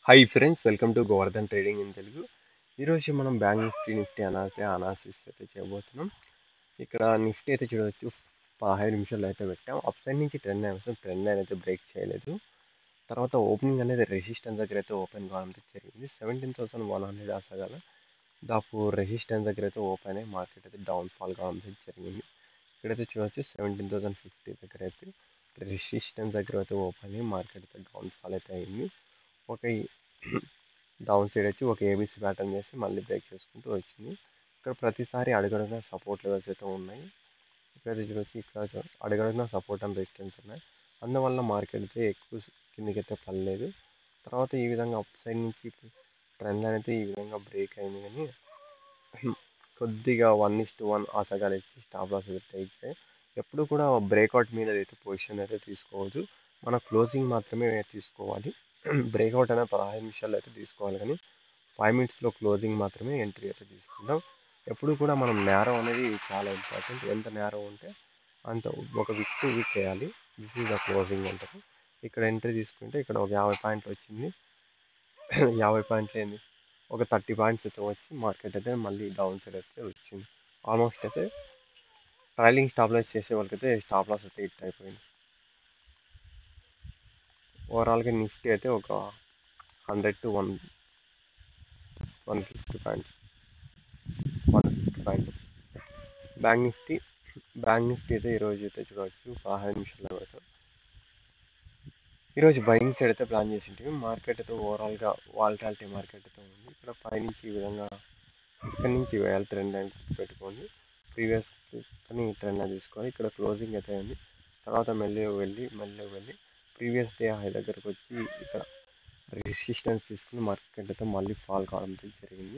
hi friends welcome to Govardhan trading in Telugu ఈరోజు మనం bank Nifty Nifty analysis analysis అయితే చేయబోతున్నాం ఇక్కడ నిఫ్టీ అయితే చూడవచ్చు పదహైదు నిమిషాలు అయితే పెట్టాం అప్ సైడ్ నుంచి ట్రెండ్ అవసరం ట్రెండ్ లైన్ అయితే బ్రేక్ చేయలేదు తర్వాత ఓపెనింగ్ అనేది రెసిస్టెన్స్ దగ్గర అయితే ఓపెన్ కావడం అయితే జరిగింది సెవెంటీన్ థౌసండ్ వన్ హండ్రెడ్ ఆసగల దాపు రెసిస్టెన్స్ దగ్గర అయితే ఓపెన్ అయ్యి మార్కెట్ అయితే డౌన్ ఫాల్ కావడం అయితే జరిగింది ఇక్కడైతే చూడవచ్చు సెవెంటీన్ థౌసండ్ ఫిఫ్టీ దగ్గర అయితే రెసిస్టెన్స్ దగ్గర అయితే ఓపెన్ అయ్యి మార్కెట్ అయితే డౌన్ ఫాల్ అయితే అయింది ఒక డౌన్ సైడ్ వచ్చి ఒక ఏబీసీ ప్యాటర్న్ చేసి మళ్ళీ బ్రేక్ చేసుకుంటూ వచ్చింది ఇక్కడ ప్రతిసారి అడుగడుగున సపోర్ట్ లెవెల్స్ అయితే ఉన్నాయి ఇక్కడ చూడొచ్చు ఇక్కడ అడుగడుగున సపోర్ట్ అండ్ రెసిస్టెన్స్ ఉన్నాయి అందువల్ల మార్కెట్ అయితే ఎక్కువ కిందకి అయితే పడలేదు తర్వాత ఈ విధంగా అప్ సైడ్ నుంచి ట్రెండ్ లైన్ అయితే ఈ విధంగా బ్రేక్ అయింది కానీ కొద్దిగా వన్ ఇస్ టు వన్ ఆసగాలు ఇచ్చి స్టాప్ లాస్ అయితే ఇచ్చాయి ఎప్పుడు కూడా బ్రేక్అవుట్ మీద అయితే పొజిషన్ అయితే తీసుకోవద్దు మన క్లోజింగ్ మాత్రమే తీసుకోవాలి బ్రేక్అవుట్ అనేది పదహైదు నిమిషాలు అయితే తీసుకోవాలి కానీ ఫైవ్ మినిట్స్లో క్లోజింగ్ మాత్రమే ఎంట్రీ అయితే తీసుకుంటాం ఎప్పుడు కూడా మనం నేరో అనేది చాలా ఇంపార్టెంట్ ఎంత నేరో ఉంటే అంత ఒక విక్ టు విక్ వేయాలి దిస్ ఈజ్ ద క్లోజింగ్ అంటారు ఇక్కడ ఎంట్రీ తీసుకుంటే ఇక్కడ ఒక యాభై పాయింట్లు వచ్చింది యాభై పాయింట్లు ఏంది ఒక థర్టీ పాయింట్స్ అయితే వచ్చి మార్కెట్ అయితే మళ్ళీ డౌన్ సైడ్ అయితే వచ్చింది ఆల్మోస్ట్ అయితే ట్రైలింగ్ స్టాప్ లాస్ చేసే వాళ్ళకైతే స్టాప్ లాస్ అయితే హిట్ అయిపోయింది ఓవరాల్గా నిఫ్టీ అయితే ఒక hundred to one one fifty points one fifty points bank Nifty bank Nifty అయితే ఈరోజు అయితే చూడవచ్చు పదహైదు నిమిషాలు అయితే ఈరోజు బయింగ్ సైడ్ అయితే ప్లాన్ చేసింటివి మార్కెట్ అయితే ఓవరాల్గా వాల్టాలిటీ మార్కెట్ అయితే ఉంది ఇక్కడ పైనుంచి ఈ విధంగా ఇక్కడ నుంచి వేయాలి ట్రెండ్ లైన్ పెట్టుకోండి ప్రీవియస్ కానీ ట్రెండ్ లైన్ తీసుకోవాలి ఇక్కడ క్లోజింగ్ అయితే ఉంది తర్వాత మెల్లి వెళ్ళి మెల్లి వెళ్ళి ప్రీవియస్ డే హై దగ్గరకు వచ్చి ఇక్కడ రెసిస్టెన్స్ తీసుకుని మార్కెట్ అయితే మళ్ళీ ఫాల్ కావడం జరిగింది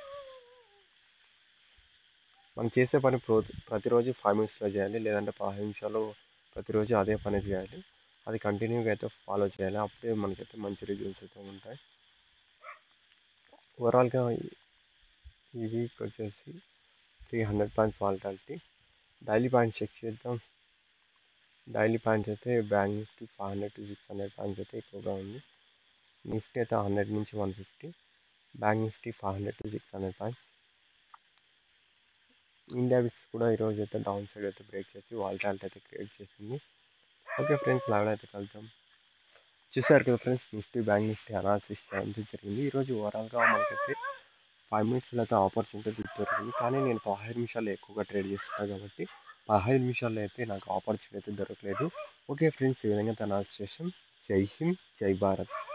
మనం చేసే పని ప్రో ప్రతిరోజు ఫైవ్ మినిట్స్లో చేయాలి లేదంటే పదహైదు నిమిషాలు ప్రతిరోజు అదే పని చేయాలి అది కంటిన్యూగా అయితే ఫాలో చేయాలి అప్పుడే మనకైతే మంచి రిజల్ట్స్ అయితే ఉంటాయి ఓవరాల్గా ఈ వీక్ వచ్చేసి three hundred points volatility daily points check చేద్దాం డైలీ పాయింట్స్ అయితే bank Nifty five hundred to six hundred points అయితే ఎక్కువగా ఉంది నిఫ్టీ అయితే హండ్రెడ్ నుంచి one fifty bank Nifty five hundred to six hundred points India VIX కూడా ఈరోజు అయితే డౌన్ సైడ్ అయితే బ్రేక్ చేసి వాల్టాలిటీ అయితే క్రియేట్ చేసింది ఓకే ఫ్రెండ్స్ లైవ్లో అయితే కలుద్దాం చూసారు కదా friends Nifty bank Nifty analysis చేయడం జరిగింది ఈరోజు ఓవరాల్గా మనకైతే ఫైవ్ మినిట్స్లో అయితే ఆపర్చునిటీ దొరికింది కానీ నేను పదహైదు నిమిషాలు ఎక్కువగా ట్రేడ్ చేస్తున్నాను కాబట్టి పదహైదు నిమిషాల్లో అయితే నాకు ఆపర్చునిటీ అయితే దొరకలేదు ఓకే ఫ్రెండ్స్ ఈ విధంగా అనాలిసిస్ చేసాం జై హింద్ జై భారత్